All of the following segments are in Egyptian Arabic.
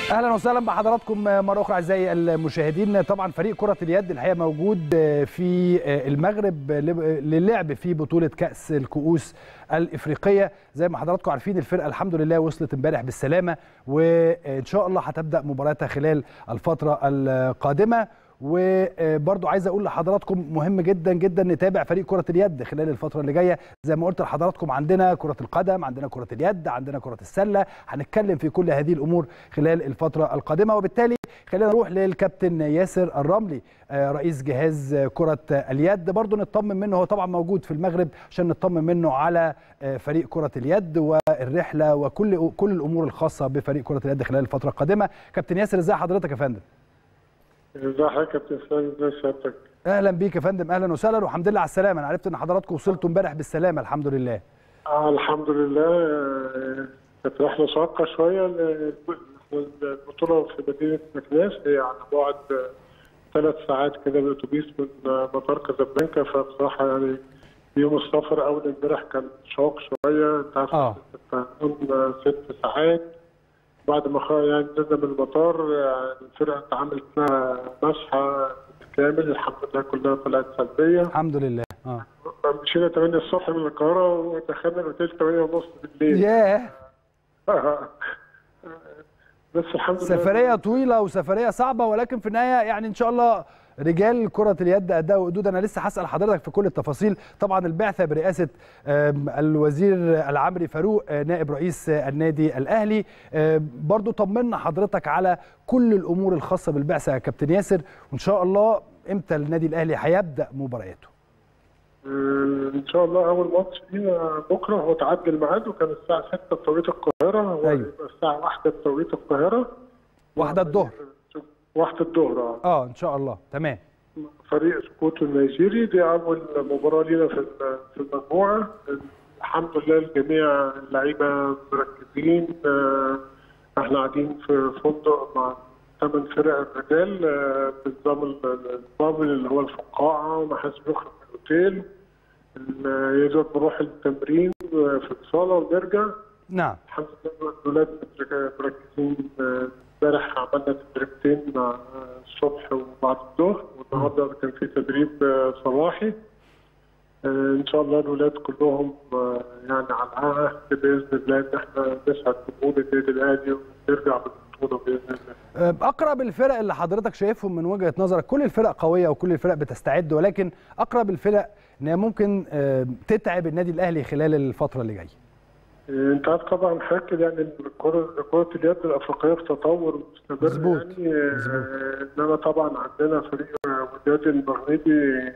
اهلا وسهلا بحضراتكم مره اخرى اعزائي المشاهدين طبعا فريق كره اليد الحقيقه موجود في المغرب للعب في بطوله كاس الكؤوس الافريقيه زي ما حضراتكم عارفين الفرقه الحمد لله وصلت امبارح بالسلامه وان شاء الله هتبدا مباراتها خلال الفتره القادمه وبرضو عايز اقول لحضراتكم مهم جدا جدا نتابع فريق كره اليد خلال الفتره اللي جايه زي ما قلت لحضراتكم عندنا كره القدم عندنا كره اليد عندنا كره السله هنتكلم في كل هذه الامور خلال الفتره القادمه وبالتالي خلينا نروح للكابتن ياسر الرملي رئيس جهاز كره اليد برضو نطمن منه هو طبعا موجود في المغرب عشان نطمن منه على فريق كره اليد والرحله وكل كل الامور الخاصه بفريق كره اليد خلال الفتره القادمه كابتن ياسر ازي حضرتك يا فندم ازي حضرتك يا كابتن اسلام ازي سيادتك اهلا بيك يا فندم اهلا وسهلا والحمد لله على السلامه انا عرفت ان حضراتكم وصلتوا امبارح بالسلامه الحمد لله آه الحمد لله كانت رحله شاقه شويه البطوله في مدينه مكناس هي على بعد ثلاث ساعات كده بالاتوبيس من مطار كازابلانكا فبصراحه يعني يوم السفر اول امبارح كان شاق شويه انت عارف اه ست ساعات بعد ما يعني نزلنا من المطار الفرقه اتعملت لها مسحه كامل الحمد لله كلها طلعت سلبيه الحمد لله اه مشينا 8 الصبح من القاهره ودخلنا الاوتيل 8 ونص بالليل ياه بس الحمد لله سفريه طويله وسفريه صعبه ولكن في النهايه يعني ان شاء الله رجال كرة اليد أداء وقدود أنا لسه هسأل حضرتك في كل التفاصيل طبعا البعثة برئاسة الوزير العمري فاروق نائب رئيس النادي الأهلي برضو طمنا حضرتك على كل الأمور الخاصة بالبعثة يا كابتن ياسر وإن شاء الله إمتى النادي الأهلي هيبدأ مبارياته ان شاء الله اول ماتش لينا بكره هو تعدي الميعاد وكان الساعه 6 بتوقيت القاهره هو أيوة. الساعه 1 بتوقيت القاهره واحدة الظهر واحدة الظهر اه اه ان شاء الله تمام فريق سكوتو النيجيري دي اول مباراه لينا في في المجموعه الحمد لله الجميع اللعيبه مركزين احنا قاعدين في فندق مع ثمان فرق الرجال بنظام البابل اللي هو الفقاعه وما حدش بيخرج من الاوتيل يا دوب بنروح التمرين في الصاله ونرجع نعم الحمد لله الولاد مركزين امبارح عملنا تدريبتين مع الصبح وبعد الظهر والنهارده كان في تدريب صباحي ان شاء الله الولاد كلهم يعني على العهد باذن الله ان احنا نسعد جمهور النادي الاهلي ونرجع بالبطوله باذن الله. اقرب الفرق اللي حضرتك شايفهم من وجهه نظرك كل الفرق قويه وكل الفرق بتستعد ولكن اقرب الفرق انها ممكن تتعب النادي الاهلي خلال الفتره اللي جايه. انت عارف طبعا حضرتك يعني كره كره اليد الافريقيه في تطور مستمر مظبوط. يعني مظبوط. انما طبعا عندنا فريق وداد المغربي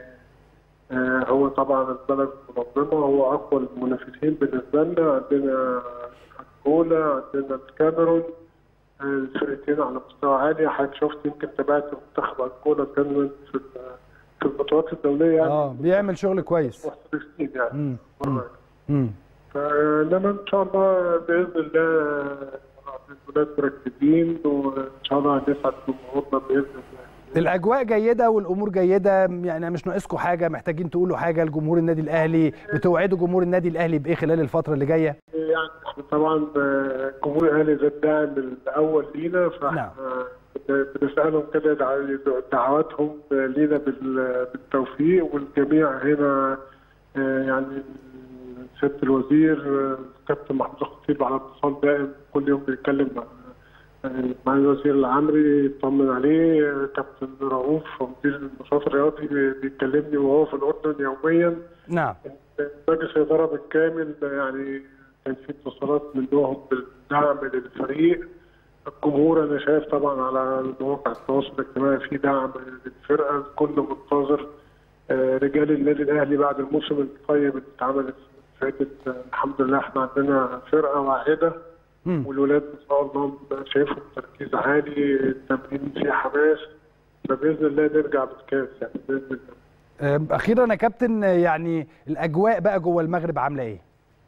هو طبعا البلد المنظمه هو اقوى المنافسين بالنسبه لنا عندنا انجولا عندنا الكاميرون الفرقتين على مستوى عالي حضرتك شفت يمكن تابعت منتخب انجولا كان في في البطولات الدوليه يعني اه بيعمل شغل كويس. محترفين يعني امم امم فانما ان شاء الله باذن الله الولاد مركزين وان شاء الله هنسعد جمهورنا باذن الله. الاجواء جيده والامور جيده يعني مش ناقصكم حاجه محتاجين تقولوا حاجه لجمهور النادي الاهلي بتوعدوا جمهور النادي الاهلي بايه خلال الفتره اللي جايه يعني احنا طبعا جمهور الاهلي ده الداعم الاول لينا فاحنا بنسالهم كده دعواتهم لينا بالتوفيق والجميع هنا يعني سياده الوزير الكابتن محمود الخطيب على اتصال دائم كل يوم بيتكلم مع مع الوزير العمري يطمن عليه كابتن رؤوف مدير النشاط الرياضي بيكلمني وهو في الاردن يوميا نعم مجلس الاداره بالكامل يعني كان في اتصالات منهم بالدعم للفريق الجمهور انا شايف طبعا على مواقع التواصل الاجتماعي في دعم للفرقه الكل منتظر رجال النادي الاهلي بعد الموسم الطيب اللي اتعملت فاتت الحمد لله احنا عندنا فرقه واحده والولاد ان شاء الله شايفهم تركيز عالي التمرين فيه حماس فباذن الله نرجع بالكاس يعني باذن الله اخيرا يا كابتن يعني الاجواء بقى جوه المغرب عامله ايه؟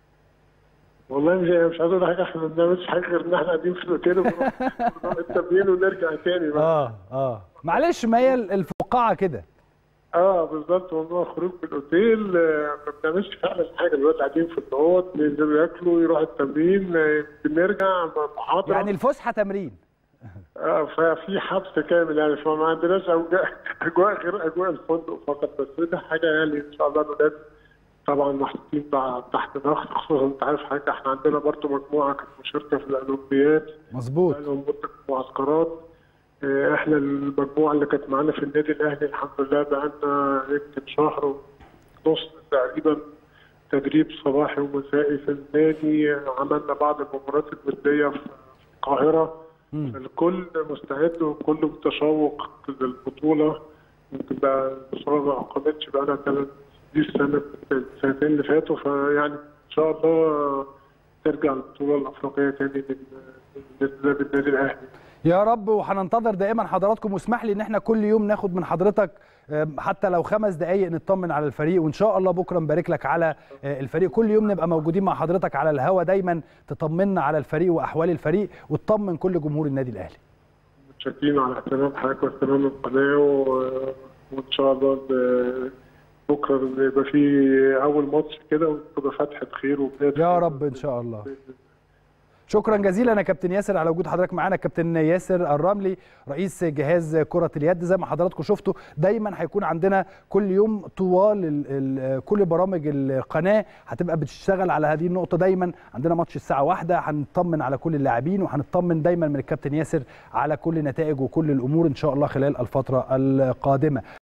والله مش مش عايز اقول حاجه احنا ما بنعملش حاجه غير ان احنا قاعدين في الاوتيل ونروح التمرين ونرجع تاني بقى. اه اه معلش ما هي الفقاعه كده اه بالظبط موضوع خروج من الاوتيل ما بنعملش فعلا حاجه دلوقتي قاعدين في الاوض بينزلوا ياكلوا يروحوا التمرين بنرجع محاضره يعني الفسحه تمرين آه، ففي حبس كامل يعني فما عندناش أوجاء- اجواء غير اجواء الفندق فقط بس ده حاجه يعني ان شاء الله الولاد طبعا محطوطين بقى تحت ضغط خصوصا انت عارف حاجه احنا عندنا برضو مجموعه كانت مشاركه في الاولمبياد مظبوط بقالهم مده معسكرات آه، احنا المجموعه اللي كانت معانا في النادي الاهلي الحمد لله بقالنا يمكن شهر ونص تقريبا تدريب صباحي ومسائي في النادي عملنا بعض المباريات الوديه في القاهره مم. الكل مستعد وكل متشوق للبطوله يمكن بقى البطوله ما اقامتش بقى لها ثلاث دي السنه السنتين اللي فاتوا فيعني ان شاء الله ترجع البطوله الافريقيه تاني لل- لل- للنادي الاهلي يا رب وهننتظر دائما حضراتكم واسمح لي ان احنا كل يوم ناخد من حضرتك آم، حتى لو خمس دقائق نطمن على الفريق وان شاء الله بكره نبارك لك على آه، الفريق كل يوم نبقى موجودين مع حضرتك على الهوا دايما تطمنا على الفريق واحوال الفريق وتطمن كل جمهور النادي الاهلي متشكرين على اهتمام حضرتك واهتمام القناه و- وان شاء الله ال- بكره يبقى في اول ماتش كده وتبقى فتحه خير وبدايه يا خير. رب ان شاء الله شكرا جزيلا يا كابتن ياسر على وجود حضرتك معانا كابتن ياسر الرملي رئيس جهاز كرة اليد زي ما حضراتكم شفتوا دايما هيكون عندنا كل يوم طوال ال ال كل برامج القناة هتبقى بتشتغل على هذه النقطة دايما عندنا ماتش الساعة واحدة هنطمن على كل اللاعبين وهنطمن دايما من الكابتن ياسر على كل نتائج وكل الأمور إن شاء الله خلال الفترة القادمة